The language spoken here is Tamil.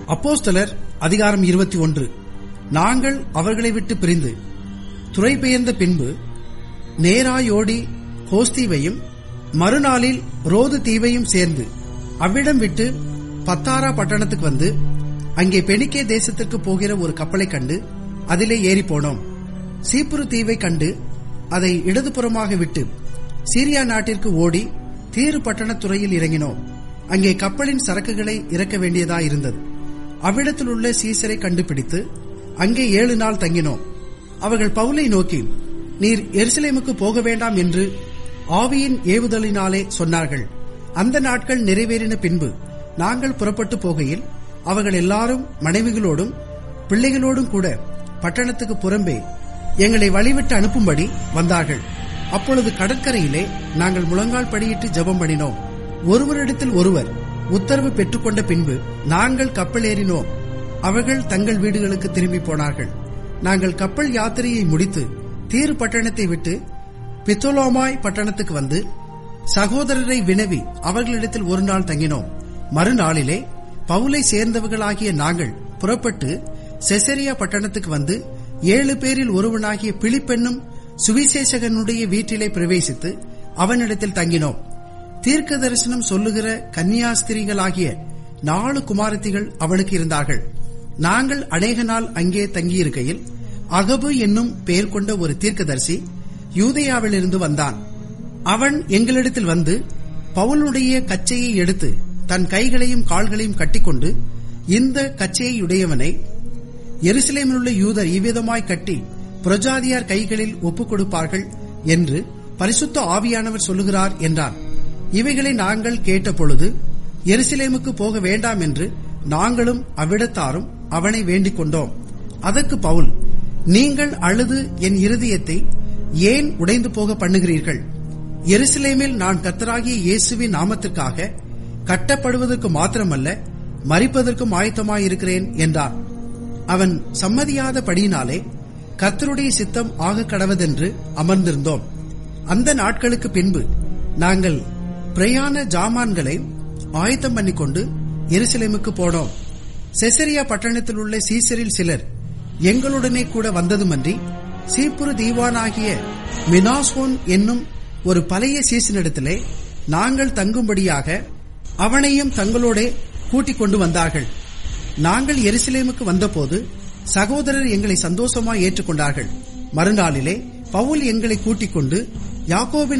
அப்போஸ்தலர் அதிகாரம் இருபத்தி ஒன்று நாங்கள் அவர்களை விட்டு பிரிந்து துறைபெயர்ந்த பின்பு நேராயோடி கோஸ்தீவையும் மறுநாளில் ரோது தீவையும் சேர்ந்து அவ்விடம் விட்டு பத்தாரா பட்டணத்துக்கு வந்து அங்கே பெனிக்கே தேசத்திற்கு போகிற ஒரு கப்பலை கண்டு அதிலே ஏறி போனோம் சீப்புரு தீவை கண்டு அதை இடதுபுறமாக விட்டு சீரியா நாட்டிற்கு ஓடி தீரு பட்டணத்துறையில் இறங்கினோம் அங்கே கப்பலின் சரக்குகளை இறக்க வேண்டியதாயிருந்தது அவ்விடத்தில் உள்ள சீசரை கண்டுபிடித்து அங்கே ஏழு நாள் தங்கினோம் அவர்கள் பவுலை நோக்கி நீர் எருசலேமுக்கு போக வேண்டாம் என்று ஆவியின் ஏவுதலினாலே சொன்னார்கள் அந்த நாட்கள் நிறைவேறின பின்பு நாங்கள் புறப்பட்டு போகையில் அவர்கள் எல்லாரும் மனைவிகளோடும் பிள்ளைகளோடும் கூட பட்டணத்துக்கு புறம்பே எங்களை வழிவிட்டு அனுப்பும்படி வந்தார்கள் அப்பொழுது கடற்கரையிலே நாங்கள் முழங்கால் படியிட்டு ஜெபம் பண்ணினோம் ஒருவரிடத்தில் ஒருவர் உத்தரவு பெற்றுக்கொண்ட பின்பு நாங்கள் கப்பல் ஏறினோம் அவர்கள் தங்கள் வீடுகளுக்கு திரும்பி போனார்கள் நாங்கள் கப்பல் யாத்திரையை முடித்து தீரு பட்டணத்தை விட்டு பித்தோலோமாய் பட்டணத்துக்கு வந்து சகோதரரை வினவி அவர்களிடத்தில் ஒரு நாள் தங்கினோம் மறுநாளிலே பவுலை சேர்ந்தவர்களாகிய நாங்கள் புறப்பட்டு செசரியா பட்டணத்துக்கு வந்து ஏழு பேரில் ஒருவனாகிய பிலிப்பென்னும் சுவிசேஷகனுடைய வீட்டிலே பிரவேசித்து அவனிடத்தில் தங்கினோம் தீர்க்க தரிசனம் சொல்லுகிற கன்னியாஸ்திரிகளாகிய நாலு குமாரத்திகள் அவளுக்கு இருந்தார்கள் நாங்கள் அநேக நாள் அங்கே தங்கியிருக்கையில் அகபு என்னும் பெயர் கொண்ட ஒரு தீர்க்கதரிசி யூதேயாவிலிருந்து வந்தான் அவன் எங்களிடத்தில் வந்து பவுலுடைய கச்சையை எடுத்து தன் கைகளையும் கால்களையும் கட்டிக்கொண்டு இந்த கச்சையை உடையவனை எருசலேமில் உள்ள யூதர் இவ்விதமாய் கட்டி புரஜாதியார் கைகளில் ஒப்புக் கொடுப்பார்கள் என்று பரிசுத்த ஆவியானவர் சொல்லுகிறார் என்றான் இவைகளை நாங்கள் கேட்டபொழுது எருசலேமுக்கு போக வேண்டாம் என்று நாங்களும் அவ்விடத்தாரும் அவனை வேண்டிக் கொண்டோம் அதற்கு பவுல் நீங்கள் அழுது என் இருதயத்தை ஏன் உடைந்து போக பண்ணுகிறீர்கள் எருசலேமில் நான் கத்தராகிய இயேசுவின் நாமத்திற்காக கட்டப்படுவதற்கு மாத்திரமல்ல மறிப்பதற்கும் ஆயத்தமாயிருக்கிறேன் என்றான் அவன் சம்மதியாதபடியினாலே கர்த்தருடைய சித்தம் ஆக கடவதென்று அமர்ந்திருந்தோம் அந்த நாட்களுக்கு பின்பு நாங்கள் பிரயாண ஜாமான்களை ஆயத்தம் பண்ணிக்கொண்டு எருசலேமுக்கு போனோம் செசரியா பட்டணத்தில் உள்ள சீசரில் சிலர் எங்களுடனே கூட வந்ததுமன்றி சீப்புரு தீவானாகிய மினாசோன் என்னும் ஒரு பழைய சீசனிடத்திலே நாங்கள் தங்கும்படியாக அவனையும் தங்களோட கூட்டிக் கொண்டு வந்தார்கள் நாங்கள் எருசலேமுக்கு வந்தபோது சகோதரர் எங்களை சந்தோஷமாய் ஏற்றுக்கொண்டார்கள் மறுநாளிலே பவுல் எங்களை கூட்டிக் கொண்டு யாக்கோபின்